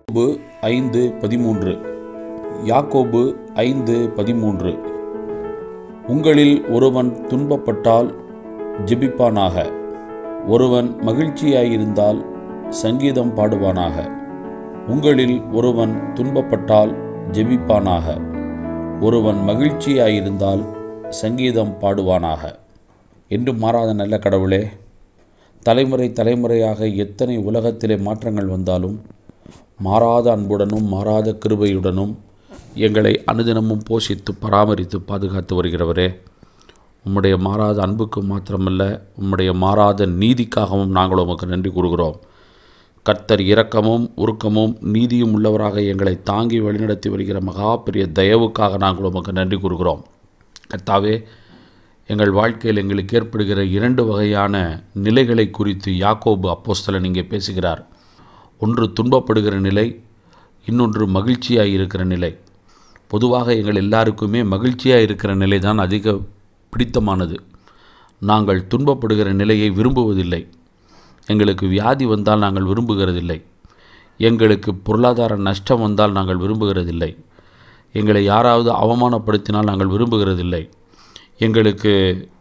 யாக்கோபு ஐந்து பதிமூன்று யாக்கோபு ஐந்து பதிமூன்று உங்களில் ஒருவன் துன்பப்பட்டால் ஜெபிப்பானாக ஒருவன் மகிழ்ச்சியாயிருந்தால் சங்கீதம் பாடுவானாக உங்களில் ஒருவன் துன்பப்பட்டால் ஜெபிப்பானாக ஒருவன் மகிழ்ச்சியாயிருந்தால் சங்கீதம் பாடுவானாக என்று மாறாத நல்ல கடவுளே தலைமுறை தலைமுறையாக எத்தனை உலகத்திலே மாற்றங்கள் வந்தாலும் மாறாத அன்புடனும் மாறாத கிருபையுடனும் எங்களை அனுதினமும் போஷித்து பராமரித்து பாதுகாத்து வருகிறவரே உம்முடைய மாறாத அன்புக்கு மாத்திரமல்ல உம்முடைய மாறாத நீதிக்காகவும் நாங்கள் உமக்கு நன்றி கூறுகிறோம் கர்த்தர் இரக்கமும் உருக்கமும் நீதியும் உள்ளவராக எங்களை தாங்கி வழிநடத்தி வருகிற மகா பெரிய தயவுக்காக நாங்கள் உமக்கு நன்றி கூறுகிறோம் கர்த்தாவே எங்கள் வாழ்க்கையில் எங்களுக்கு ஏற்படுகிற இரண்டு வகையான நிலைகளை குறித்து யாக்கோபு அப்போஸ்தலன் இங்கே பேசுகிறார் ஒன்று துன்பப்படுகிற நிலை இன்னொன்று மகிழ்ச்சியாக இருக்கிற நிலை பொதுவாக எங்கள் எல்லாருக்குமே மகிழ்ச்சியாக இருக்கிற நிலை தான் அதிக பிடித்தமானது நாங்கள் துன்பப்படுகிற நிலையை விரும்புவதில்லை எங்களுக்கு வியாதி வந்தால் நாங்கள் விரும்புகிறதில்லை எங்களுக்கு பொருளாதார நஷ்டம் வந்தால் நாங்கள் விரும்புகிறதில்லை எங்களை யாராவது அவமானப்படுத்தினால் நாங்கள் விரும்புகிறதில்லை எங்களுக்கு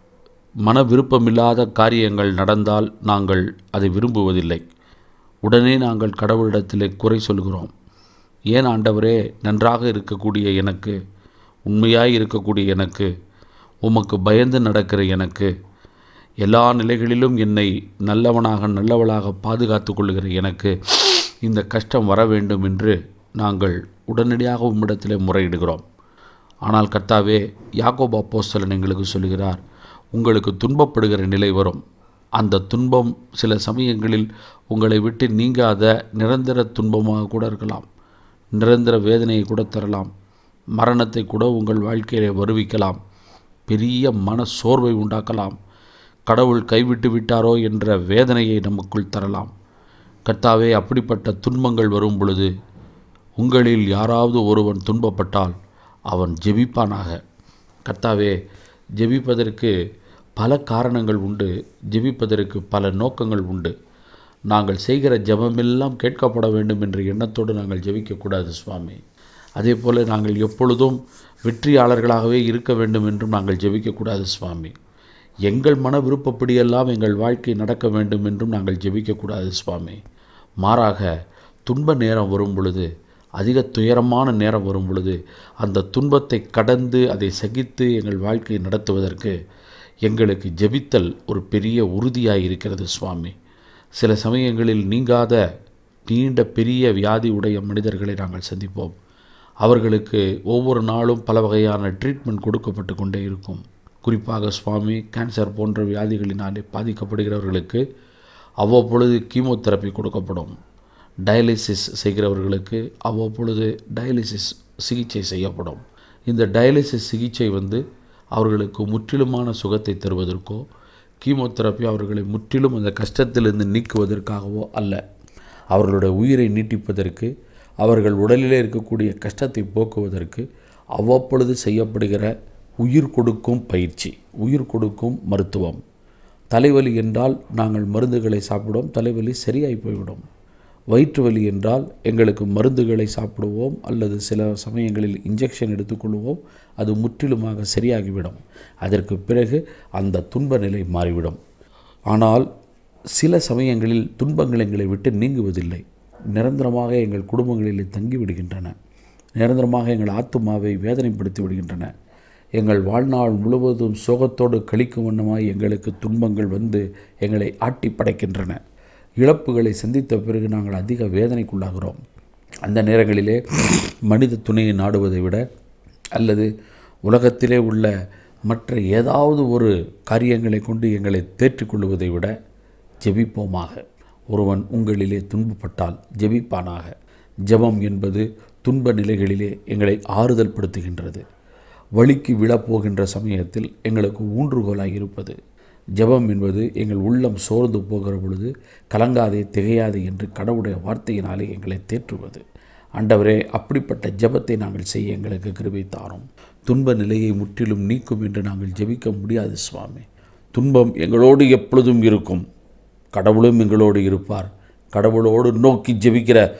மன விருப்பமில்லாத காரியங்கள் நடந்தால் நாங்கள் அதை விரும்புவதில்லை உடனே நாங்கள் கடவுளிடத்திலே குறை சொல்கிறோம் ஏன் ஆண்டவரே நன்றாக இருக்கக்கூடிய எனக்கு உண்மையாய் இருக்கக்கூடிய எனக்கு உமக்கு பயந்து நடக்கிற எனக்கு எல்லா நிலைகளிலும் என்னை நல்லவனாக நல்லவளாக பாதுகாத்து கொள்கிற எனக்கு இந்த கஷ்டம் வர வேண்டும் என்று நாங்கள் உடனடியாக உம்மிடத்திலே முறையிடுகிறோம் ஆனால் கர்த்தாவே யாக்கோபு அப்போஸ்தலன் எங்களுக்கு சொல்கிறார் உங்களுக்கு துன்பப்படுகிற நிலை வரும் அந்த துன்பம் சில சமயங்களில் உங்களை விட்டு நீங்காத நிரந்தர துன்பமாக கூட இருக்கலாம் நிரந்தர வேதனையை கூட தரலாம் மரணத்தை கூட உங்கள் வாழ்க்கையிலே வருவிக்கலாம் பெரிய மன சோர்வை உண்டாக்கலாம் கடவுள் கைவிட்டு விட்டாரோ என்ற வேதனையை நமக்குள் தரலாம் கர்த்தாவே அப்படிப்பட்ட துன்பங்கள் வரும் பொழுது உங்களில் யாராவது ஒருவன் துன்பப்பட்டால் அவன் ஜெபிப்பானாக கர்த்தாவே ஜெபிப்பதற்கு பல காரணங்கள் உண்டு ஜெபிப்பதற்கு பல நோக்கங்கள் உண்டு நாங்கள் செய்கிற ஜெபமெல்லாம் கேட்கப்பட வேண்டும் என்ற எண்ணத்தோடு நாங்கள் ஜெபிக்கக்கூடாது சுவாமி அதே போல் நாங்கள் எப்பொழுதும் வெற்றியாளர்களாகவே இருக்க வேண்டும் என்றும் நாங்கள் ஜெபிக்கக்கூடாது சுவாமி எங்கள் மன விருப்பப்படியெல்லாம் எங்கள் வாழ்க்கை நடக்க வேண்டும் என்றும் நாங்கள் ஜெபிக்கக்கூடாது சுவாமி மாறாக துன்ப நேரம் வரும் பொழுது அதிக துயரமான நேரம் வரும் பொழுது அந்த துன்பத்தை கடந்து அதை சகித்து எங்கள் வாழ்க்கையை நடத்துவதற்கு எங்களுக்கு ஜெபித்தல் ஒரு பெரிய உறுதியாக இருக்கிறது சுவாமி சில சமயங்களில் நீங்காத நீண்ட பெரிய வியாதி உடைய மனிதர்களை நாங்கள் சந்திப்போம் அவர்களுக்கு ஒவ்வொரு நாளும் பல வகையான ட்ரீட்மெண்ட் கொடுக்கப்பட்டு கொண்டே இருக்கும் குறிப்பாக சுவாமி கேன்சர் போன்ற வியாதிகளினாலே பாதிக்கப்படுகிறவர்களுக்கு அவ்வப்பொழுது கீமோதெரப்பி கொடுக்கப்படும் டயாலிசிஸ் செய்கிறவர்களுக்கு அவ்வப்பொழுது டயாலிசிஸ் சிகிச்சை செய்யப்படும் இந்த டயாலிசிஸ் சிகிச்சை வந்து அவர்களுக்கு முற்றிலுமான சுகத்தை தருவதற்கோ கீமோதெரப்பி அவர்களை முற்றிலும் அந்த கஷ்டத்திலிருந்து நீக்குவதற்காகவோ அல்ல அவர்களுடைய உயிரை நீட்டிப்பதற்கு அவர்கள் உடலிலே இருக்கக்கூடிய கஷ்டத்தை போக்குவதற்கு அவ்வப்பொழுது செய்யப்படுகிற உயிர் கொடுக்கும் பயிற்சி உயிர் கொடுக்கும் மருத்துவம் தலைவலி என்றால் நாங்கள் மருந்துகளை சாப்பிடுவோம் தலைவலி சரியாகி போய்விடும் வயிற்று வலி என்றால் எங்களுக்கு மருந்துகளை சாப்பிடுவோம் அல்லது சில சமயங்களில் இன்ஜெக்ஷன் எடுத்துக்கொள்வோம் அது முற்றிலுமாக சரியாகிவிடும் அதற்கு பிறகு அந்த துன்ப நிலை மாறிவிடும் ஆனால் சில சமயங்களில் துன்பங்கள் எங்களை விட்டு நீங்குவதில்லை நிரந்தரமாக எங்கள் குடும்பங்களில் தங்கிவிடுகின்றன நிரந்தரமாக எங்கள் ஆத்துமாவை வேதனைப்படுத்தி விடுகின்றன எங்கள் வாழ்நாள் முழுவதும் சோகத்தோடு கழிக்கும் வண்ணமாய் எங்களுக்கு துன்பங்கள் வந்து எங்களை ஆட்டி படைக்கின்றன இழப்புகளை சந்தித்த பிறகு நாங்கள் அதிக வேதனைக்குள்ளாகிறோம் அந்த நேரங்களிலே மனித துணையை நாடுவதை விட அல்லது உலகத்திலே உள்ள மற்ற ஏதாவது ஒரு காரியங்களை கொண்டு எங்களை தேற்றிக்கொள்வதை விட ஜெபிப்போமாக ஒருவன் உங்களிலே துன்பப்பட்டால் ஜெபிப்பானாக ஜெபம் என்பது துன்ப நிலைகளிலே எங்களை ஆறுதல் படுத்துகின்றது வழிக்கு விழப்போகின்ற சமயத்தில் எங்களுக்கு ஊன்றுகோலாக இருப்பது ஜெபம் என்பது எங்கள் உள்ளம் சோர்ந்து போகிற பொழுது கலங்காதே திகையாதே என்று கடவுளுடைய வார்த்தையினாலே எங்களை தேற்றுவது ஆண்டவரே அப்படிப்பட்ட ஜெபத்தை நாங்கள் செய்ய எங்களுக்கு கிருபை தாரும் துன்ப நிலையை முற்றிலும் நீக்கும் என்று நாங்கள் ஜெபிக்க முடியாது சுவாமி துன்பம் எங்களோடு எப்பொழுதும் இருக்கும் கடவுளும் எங்களோடு இருப்பார் கடவுளோடு நோக்கி ஜெபிக்கிற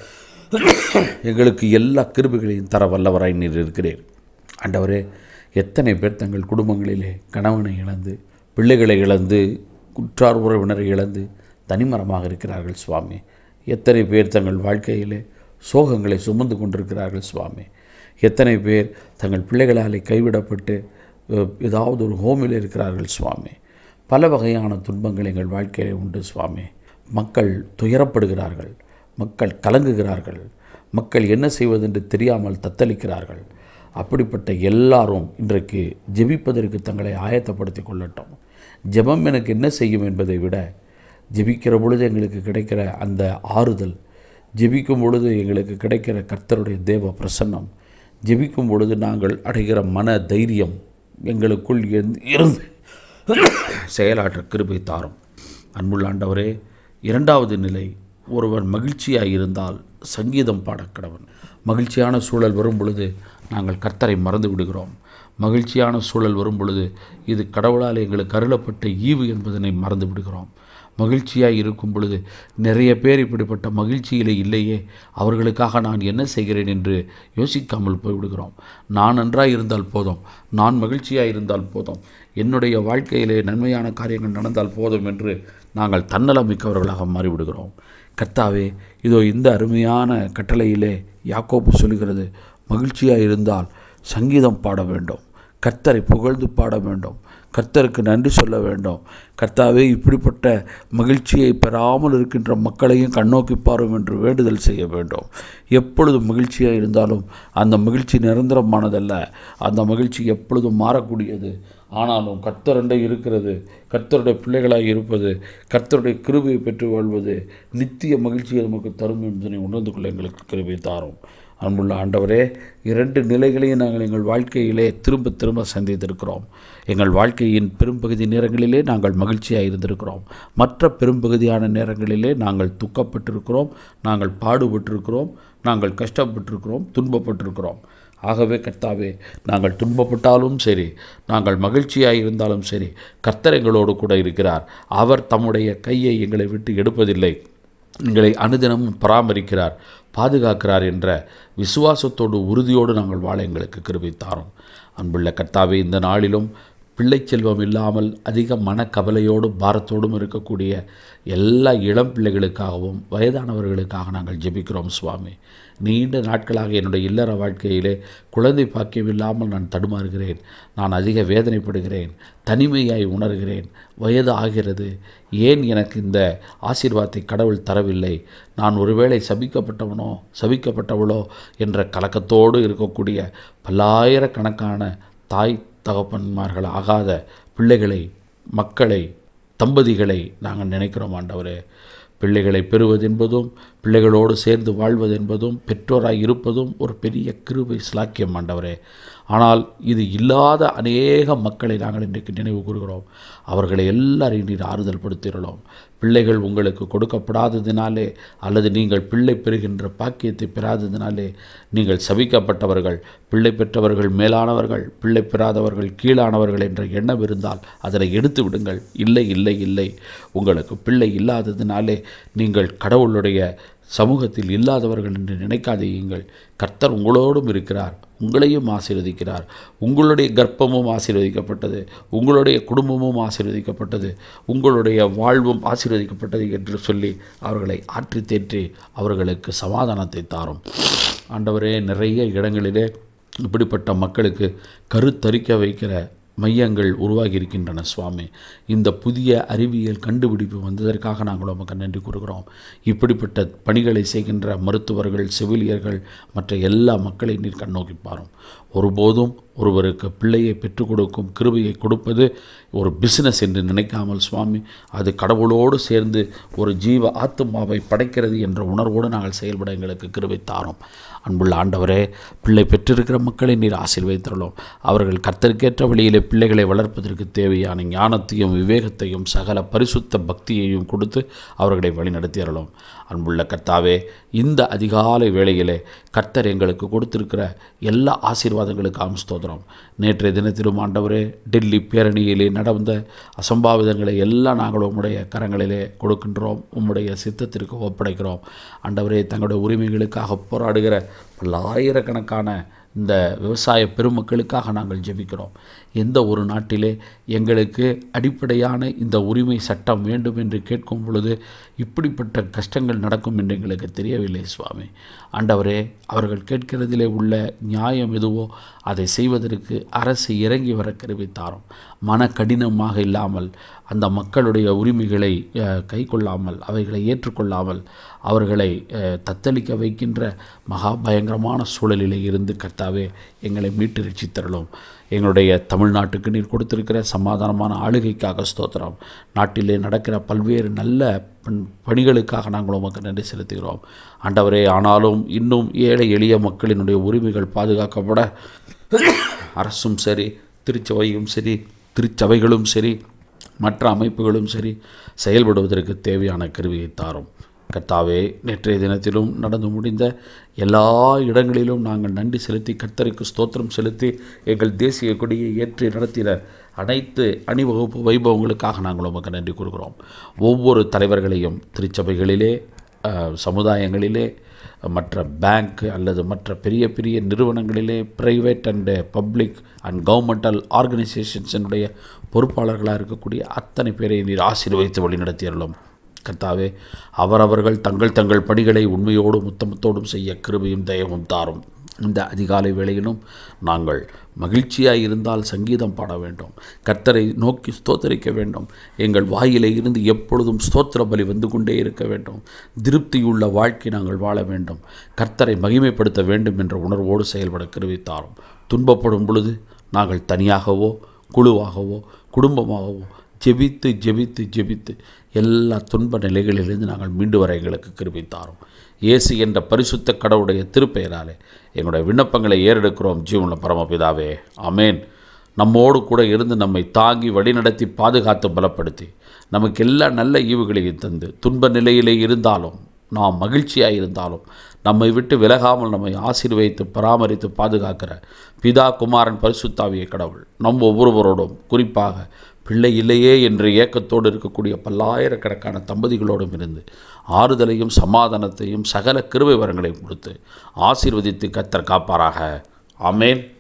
எங்களுக்கு எல்லா கிருபைகளையும் தர வல்லவராய் நீர் இருக்கிறீர் ஆண்டவரே எத்தனை பேர் தங்கள் குடும்பங்களிலே கணவனை இழந்து பிள்ளைகளை இழந்து குற்றார் உறவினரை இழந்து தனிமரமாக இருக்கிறார்கள் சுவாமி எத்தனை பேர் தங்கள் வாழ்க்கையிலே சோகங்களை சுமந்து கொண்டிருக்கிறார்கள் சுவாமி எத்தனை பேர் தங்கள் பிள்ளைகளாலே கைவிடப்பட்டு அஹ், ஏதாவது ஒரு ஹோமில் இருக்கிறார்கள் சுவாமி பல வகையான துன்பங்கள் எங்கள் வாழ்க்கையிலே உண்டு சுவாமி மக்கள் துயரப்படுகிறார்கள் மக்கள் கலங்குகிறார்கள் மக்கள் என்ன செய்வதென்று தெரியாமல் தத்தளிக்கிறார்கள் அப்படிப்பட்ட எல்லாரும் இன்றைக்கு ஜெபிப்பதற்கு தங்களை ஆயத்தப்படுத்தி கொள்ளட்டும் ஜெபம் எனக்கு என்ன செய்யும் என்பதை விட ஜெபிக்கிற பொழுது எங்களுக்கு கிடைக்கிற அந்த ஆறுதல் ஜெபிக்கும் பொழுது எங்களுக்கு கிடைக்கிற கர்த்தருடைய தேவ பிரசன்னம் ஜெபிக்கும் பொழுது நாங்கள் அடைகிற மன தைரியம் எங்களுக்குள் இருந்து- இருந்து செயலாற்ற கிருபை தாரும் அன்புள்ள ஆண்டவரே இரண்டாவது நிலை ஒருவன் மகிழ்ச்சியாக இருந்தால் சங்கீதம் பாடக்கடவன் மகிழ்ச்சியான சூழல் வரும் பொழுது நாங்கள் கர்த்தரை மறந்து விடுகிறோம் மகிழ்ச்சியான சூழல் வரும் பொழுது இது கடவுளால் எங்களுக்கு அருளப்பட்ட ஈவு என்பதனை மறந்து விடுகிறோம் மகிழ்ச்சியாக இருக்கும் பொழுது நிறைய பேர் இப்படிப்பட்ட மகிழ்ச்சியிலே இல்லையே அவர்களுக்காக நான் என்ன செய்கிறேன் என்று யோசிக்காமல் போய்விடுகிறோம் நான் நன்றாக இருந்தால் போதும் நான் மகிழ்ச்சியாக இருந்தால் போதும் என்னுடைய வாழ்க்கையிலே நன்மையான காரியங்கள் நடந்தால் போதும் என்று நாங்கள் தன்னலமிக்கவர்களாக மாறிவிடுகிறோம் கர்த்தாவே இதோ இந்த அருமையான கட்டளையிலே யாக்கோப்பு சொல்கிறது மகிழ்ச்சியாக இருந்தால் சங்கீதம் பாட வேண்டும் கர்த்தரை புகழ்ந்து பாட வேண்டும் கர்த்தருக்கு நன்றி சொல்ல வேண்டும் கர்த்தாவே இப்படிப்பட்ட மகிழ்ச்சியை பெறாமல் இருக்கின்ற மக்களையும் கண்ணோக்கி பாரும் என்று வேண்டுதல் செய்ய வேண்டும் எப்பொழுதும் மகிழ்ச்சியாக இருந்தாலும் அந்த மகிழ்ச்சி நிரந்தரமானதல்ல அந்த மகிழ்ச்சி எப்பொழுதும் மாறக்கூடியது ஆனாலும் கர்த்தரண்டை இருக்கிறது கர்த்தருடைய பிள்ளைகளாக இருப்பது கர்த்தருடைய கிருபையை பெற்று வாழ்வது நித்திய மகிழ்ச்சியை நமக்கு தரும் என்பதனை உணர்ந்து கொள்ள எங்களுக்கு கிருபை தாரும் அன்புள்ள ஆண்டவரே இரண்டு நிலைகளையும் நாங்கள் எங்கள் வாழ்க்கையிலே திரும்ப திரும்ப சந்தித்திருக்கிறோம் எங்கள் வாழ்க்கையின் பெரும்பகுதி நேரங்களிலே நாங்கள் மகிழ்ச்சியாக இருந்திருக்கிறோம் மற்ற பெரும்பகுதியான நேரங்களிலே நாங்கள் துக்கப்பட்டிருக்கிறோம் நாங்கள் பாடுபட்டிருக்கிறோம் நாங்கள் கஷ்டப்பட்டிருக்கிறோம் துன்பப்பட்டிருக்கிறோம் ஆகவே கர்த்தாவே நாங்கள் துன்பப்பட்டாலும் சரி நாங்கள் மகிழ்ச்சியாக இருந்தாலும் சரி கர்த்தர் எங்களோடு கூட இருக்கிறார் அவர் தம்முடைய கையை எங்களை விட்டு எடுப்பதில்லை எங்களை அனுதினமும் பராமரிக்கிறார் பாதுகாக்கிறார் என்ற விசுவாசத்தோடு உறுதியோடு நாங்கள் வாழ எங்களுக்கு கிருபை தாரும் அன்புள்ள கர்த்தாவே இந்த நாளிலும் பிள்ளை செல்வம் இல்லாமல் அதிக மனக்கவலையோடும் பாரத்தோடும் இருக்கக்கூடிய எல்லா இளம் பிள்ளைகளுக்காகவும் வயதானவர்களுக்காக நாங்கள் ஜெபிக்கிறோம் சுவாமி நீண்ட நாட்களாக என்னுடைய இல்லற வாழ்க்கையிலே குழந்தை பாக்கியம் இல்லாமல் நான் தடுமாறுகிறேன் நான் அதிக வேதனைப்படுகிறேன் தனிமையாய் உணர்கிறேன் வயது ஆகிறது ஏன் எனக்கு இந்த ஆசீர்வாதத்தை கடவுள் தரவில்லை நான் ஒருவேளை சபிக்கப்பட்டவனோ சபிக்கப்பட்டவளோ என்ற கலக்கத்தோடு இருக்கக்கூடிய பல்லாயிரக்கணக்கான தாய் தகப்பன்மார்கள் ஆகாத பிள்ளைகளை மக்களை தம்பதிகளை நாங்கள் நினைக்கிறோம் ஆண்டவரே பிள்ளைகளை பெறுவது என்பதும் பிள்ளைகளோடு சேர்ந்து வாழ்வது என்பதும் பெற்றோராய் இருப்பதும் ஒரு பெரிய கிருபை சிலாக்கியம் ஆண்டவரே ஆனால் இது இல்லாத அநேக மக்களை நாங்கள் இன்றைக்கு நினைவு கூறுகிறோம் அவர்களை எல்லாரையும் நீர் ஆறுதல் படுத்திடலாம் பிள்ளைகள் உங்களுக்கு கொடுக்கப்படாததினாலே அல்லது நீங்கள் பிள்ளை பெறுகின்ற பாக்கியத்தை பெறாததினாலே நீங்கள் சபிக்கப்பட்டவர்கள் பிள்ளை பெற்றவர்கள் மேலானவர்கள் பிள்ளை பெறாதவர்கள் கீழானவர்கள் என்ற எண்ணம் இருந்தால் அதனை எடுத்து விடுங்கள் இல்லை இல்லை இல்லை உங்களுக்கு பிள்ளை இல்லாததினாலே நீங்கள் கடவுளுடைய சமூகத்தில் இல்லாதவர்கள் என்று நினைக்காதீங்கள் கர்த்தர் உங்களோடும் இருக்கிறார் உங்களையும் ஆசீர்வதிக்கிறார் உங்களுடைய கர்ப்பமும் ஆசீர்வதிக்கப்பட்டது உங்களுடைய குடும்பமும் ஆசீர்வதிக்கப்பட்டது உங்களுடைய வாழ்வும் ஆசீர்வதிக்கப்பட்டது என்று சொல்லி அவர்களை ஆற்றி தேற்றி அவர்களுக்கு சமாதானத்தை தாரும் ஆண்டவரே நிறைய இடங்களிலே இப்படிப்பட்ட மக்களுக்கு கருத்தரிக்க வைக்கிற மையங்கள் உருவாகி இருக்கின்றன சுவாமி இந்த புதிய அறிவியல் கண்டுபிடிப்பு வந்ததற்காக நாங்கள் உமக்கு நன்றி கூறுகிறோம் இப்படிப்பட்ட பணிகளை செய்கின்ற மருத்துவர்கள் செவிலியர்கள் மற்ற எல்லா மக்களையும் நீர் கண்ணோக்கி பாரும் ஒருபோதும் ஒருவருக்கு பிள்ளையை பெற்றுக் கொடுக்கும் கிருபையை கொடுப்பது ஒரு பிசினஸ் என்று நினைக்காமல் சுவாமி அது கடவுளோடு சேர்ந்து ஒரு ஜீவ ஆத்மாவை படைக்கிறது என்ற உணர்வோடு நாங்கள் செயல்பட எங்களுக்கு கிருபை தாரோம் அன்புள்ள ஆண்டவரே பிள்ளை பெற்றிருக்கிற மக்களை நீர் ஆசீர்வதித்துள்ளோம் அவர்கள் கர்த்தருக்கேற்ற வழியிலே பிள்ளைகளை வளர்ப்பதற்கு தேவையான ஞானத்தையும் விவேகத்தையும் சகல பரிசுத்த பக்தியையும் கொடுத்து அவர்களை வழிநடத்தி அருளும் அன்புள்ள கர்த்தாவே இந்த அதிகாலை வேளையிலே கர்த்தர் எங்களுக்கு கொடுத்திருக்கிற எல்லா ஆசீர்வாதங்களுக்காகவும் ஸ்தோத்திரம் நேற்றைய தினத்திலும் ஆண்டவரே டெல்லி பேரணியிலே நடந்த அசம்பாவிதங்களை எல்லாம் நாங்கள் உம்முடைய கரங்களிலே கொடுக்கின்றோம் உம்முடைய சித்தத்திற்கு ஒப்படைக்கிறோம் ஆண்டவரே தங்களுடைய உரிமைகளுக்காக போராடுகிற பல்லாயிரக்கணக்கான இந்த விவசாய பெருமக்களுக்காக நாங்கள் ஜெபிக்கிறோம் எந்த ஒரு நாட்டிலே எங்களுக்கு அடிப்படையான இந்த உரிமை சட்டம் வேண்டும் என்று கேட்கும் பொழுது இப்படிப்பட்ட கஷ்டங்கள் நடக்கும் என்று எங்களுக்கு தெரியவில்லை சுவாமி ஆண்டவரே அவர்கள் கேட்கிறதிலே உள்ள நியாயம் எதுவோ அதை செய்வதற்கு அரசு இறங்கி வர கருவித்தாரும் மன கடினமாக இல்லாமல் அந்த மக்களுடைய உரிமைகளை அஹ், கை கொள்ளாமல் அவைகளை ஏற்றுக்கொள்ளாமல் அவர்களை அஹ், தத்தளிக்க வைக்கின்ற மகா பயங்கரமான சூழலிலே இருந்து கர்த்தாவே எங்களை மீட்டு ரட்சித்தரலும் எங்களுடைய தமிழ்நாட்டுக்கு நீர் கொடுத்திருக்கிற சமாதானமான ஆளுகைக்காக ஸ்தோத்திரம் நாட்டிலே நடக்கிற பல்வேறு நல்ல பண் பணிகளுக்காக நாங்கள் உமக்கு நன்றி செலுத்துகிறோம் ஆண்டவரே ஆனாலும் இன்னும் ஏழை எளிய மக்களினுடைய உரிமைகள் பாதுகாக்கப்பட அரசும் சரி திருச்சபையும் சரி திருச்சபைகளும் சரி மற்ற அமைப்புகளும் சரி செயல்படுவதற்கு தேவையான கருவியை தாரும் கர்த்தாவே நேற்றைய தினத்திலும் நடந்து முடிந்த எல்லா இடங்களிலும் நாங்கள் நன்றி செலுத்தி கர்த்தருக்கு ஸ்தோத்திரம் செலுத்தி எங்கள் தேசிய கொடியை ஏற்றி நடத்தின அனைத்து அணிவகுப்பு வைபவங்களுக்காக நாங்கள் உமக்கு நன்றி கூறுகிறோம் ஒவ்வொரு தலைவர்களையும் திருச்சபைகளிலே அஹ், சமுதாயங்களிலே மற்ற பேங்க் அல்லது மற்ற பெரிய பெரிய நிறுவனங்களிலே private and public and governmental ஆர்கனைசேஷன்ஸினுடைய பொறுப்பாளர்களாக இருக்கக்கூடிய அத்தனை பேரை நீர் ஆசீர்வதித்து வழிநடத்தியருளும் கர்த்தாவே அவரவர்கள் தங்கள் தங்கள் பணிகளை உண்மையோடும் உத்தமத்தோடும் செய்ய கிருபையும் தயவும் தாரும் இந்த அதிகாலை வேளையிலும் நாங்கள் மகிழ்ச்சியாய் இருந்தால் சங்கீதம் பாட வேண்டும் கர்த்தரை நோக்கி ஸ்தோத்தரிக்க வேண்டும் எங்கள் வாயிலே இருந்து எப்பொழுதும் ஸ்தோத்திர பலி வந்து கொண்டே இருக்க வேண்டும் திருப்தியுள்ள வாழ்க்கை நாங்கள் வாழ வேண்டும் கர்த்தரை மகிமைப்படுத்த வேண்டும் என்ற உணர்வோடு செயல்பட கருவித்தாரும் துன்பப்படும் பொழுது நாங்கள் தனியாகவோ குழுவாகவோ குடும்பமாகவோ ஜெபித்து ஜெபித்து ஜெபித்து எல்லா துன்ப நிலைகளிலிருந்து நாங்கள் மீண்டு வர எங்களுக்கு கிருபித்தாரோம் இயேசு என்ற பரிசுத்த கடவுடைய திருப்பெயராலே எங்களுடைய விண்ணப்பங்களை ஏறெடுக்கிறோம் ஜீவன பரமபிதாவே ஆமென் நம்மோடு கூட இருந்து நம்மை தாங்கி வழிநடத்தி பாதுகாத்து பலப்படுத்தி நமக்கு எல்லா நல்ல ஈவுகளையும் தந்து துன்ப நிலையிலே இருந்தாலும் நாம் மகிழ்ச்சியாக இருந்தாலும் நம்மை விட்டு விலகாமல் நம்மை ஆசீர்வதித்து பராமரித்து பாதுகாக்கிற பிதா குமாரன் பரிசுத்தாவிய கடவுள் நம் ஒவ்வொருவரோடும் குறிப்பாக பிள்ளை இல்லையே என்று ஏக்கத்தோடு இருக்கக்கூடிய பல்லாயிரக்கணக்கான தம்பதிகளோடும் இருந்து ஆறுதலையும் சமாதானத்தையும் சகல கிருபை வரங்களையும் கொடுத்து ஆசீர்வதித்து கத்தர் காப்பாராக ஆமென்